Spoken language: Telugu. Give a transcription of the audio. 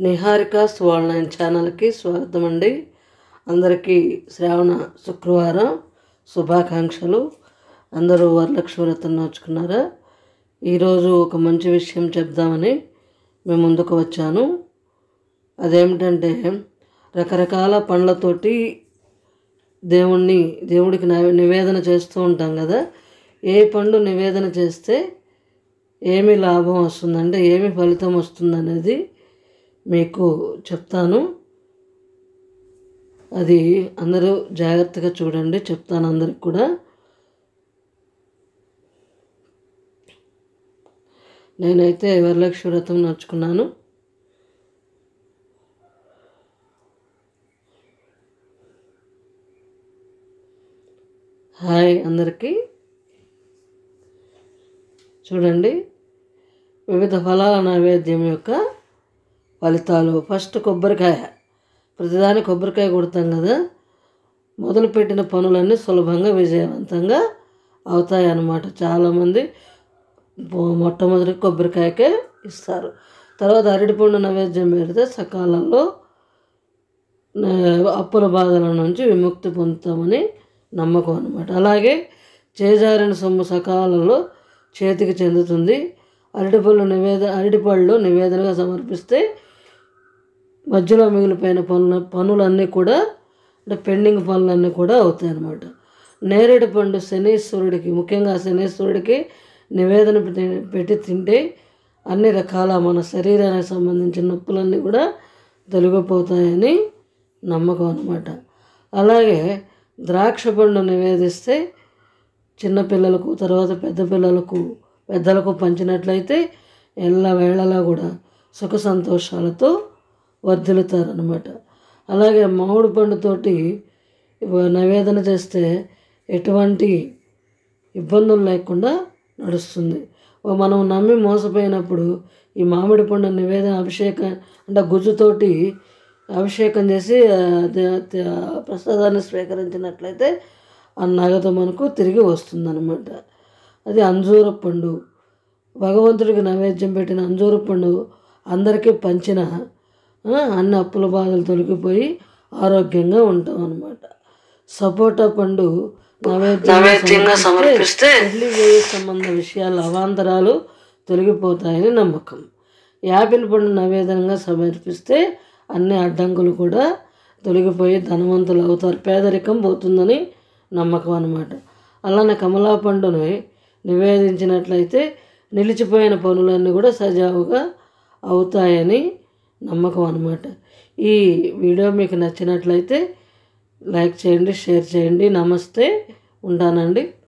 నిహారిక స్వాల్ నైన్ ఛానల్కి స్వాగతం అండి అందరికీ శ్రావణ శుక్రవారం శుభాకాంక్షలు అందరూ వరలక్ష్మి వ్రతం నోచుకున్నారా ఈరోజు ఒక మంచి విషయం చెప్దామని మేము ముందుకు వచ్చాను అదేమిటంటే రకరకాల పండ్లతోటి దేవుణ్ణి దేవుడికి నైవే- నివేదన చేస్తూ ఉంటాం కదా ఏ పండు నివేదన చేస్తే ఏమి లాభం వస్తుందంటే ఏమి ఫలితం వస్తుందనేది మీకు చెప్తాను అది అందరూ జాగ్రత్తగా చూడండి చెప్తాను అందరికి కూడా నేనైతే వరలక్ష్మి వ్రతం నడుచుకున్నాను హాయ్ అందరికీ చూడండి వివిధ ఫలాల నైవేద్యం యొక్క ఫలితాలు ఫస్ట్ కొబ్బరికాయ ప్రతిదాని కొబ్బరికాయ కొడతాం కదా మొదలుపెట్టిన పనులన్నీ సులభంగా విజయవంతంగా అవుతాయి అన్నమాట చాలామంది మొ- మొట్టమొదటి కొబ్బరికాయకే ఇస్తారు తర్వాత అరటిపండు నైవేద్యం పెడితే సకాలంలో ఆ, అప్పుల బాధల నుంచి విముక్తి పొందుతామని నమ్మకం అనమాట అలాగే చేజారిన సొమ్ము సకాలంలో చేతికి చెందుతుంది అరటిపళ్ళు నివేద అరటిపళ్ళు నివేదనగా సమర్పిస్తే మధ్యలో మిగిలిపోయిన పనుల పనులన్నీ కూడా అంటే పెండింగ్ పనులన్నీ కూడా అవుతాయి అన్నమాట నేరేడు పండు శనీశ్వరుడికి ముఖ్యంగా శనీశ్వరుడికి నివేదన పెట్టి పెట్టి తింటే అన్ని రకాల మన శరీరానికి సంబంధించిన నొప్పులన్నీ కూడా తొలగిపోతాయని నమ్మకం అన్నమాట అలాగే ద్రాక్ష పండు నివేదిస్తే చిన్నపిల్లలకు తర్వాత పెద్ద పిల్లలకు పెద్దలకు పంచినట్లయితే ఎల్ల వేళలా కూడా సుఖ సంతోషాలతో వర్ధిల్లుతారనమాట అలాగే మామిడి పండుతోటి ఇవ- నివేదన చేస్తే ఎటువంటి ఇబ్బందులు లేకుండా నడుస్తుంది ఓ మనం నమ్మి మోసపోయినప్పుడు ఈ మామిడి పండు నివేదన అభిషేకం అంటే గుజ్జుతోటి అభిషేకం చేసి ఆ, ద- ద- ప్రసాదాన్ని స్వీకరించినట్లయితే ఆ నగదు మనకు తిరిగి వస్తుందన్నమాట అది అంజూర పండు భగవంతుడికి నైవేద్యం పెట్టిన అంజూర పండు అందరికీ పంచిన ఆ, అన్ని అప్పుల బాధలు తొలగిపోయి ఆరోగ్యంగా ఉంటాం అన్నమాట సపోటా పండు నైవేద్యంగా సమర్పిస్తే పెళ్లి వేయ సంబంధ విషయాల అవాంతరాలు తొలగిపోతాయని నమ్మకం యాపిల్ పండు నైవేద్యంగా సమర్పిస్తే అన్ని అడ్డంకులు కూడా తొలగిపోయి ధనవంతులు అవుతారు పేదరికం పోతుందని నమ్మకం అన్నమాట అలానే కమలా పండుని నివేదించినట్లయితే నిలిచిపోయిన పనులన్నీ కూడా సజావుగా అవుతాయని నమ్మకం అన్నమాట ఈ వీడియో మీకు నచ్చినట్లయితే లైక్ చేయండి షేర్ చేయండి నమస్తే ఉంటానండి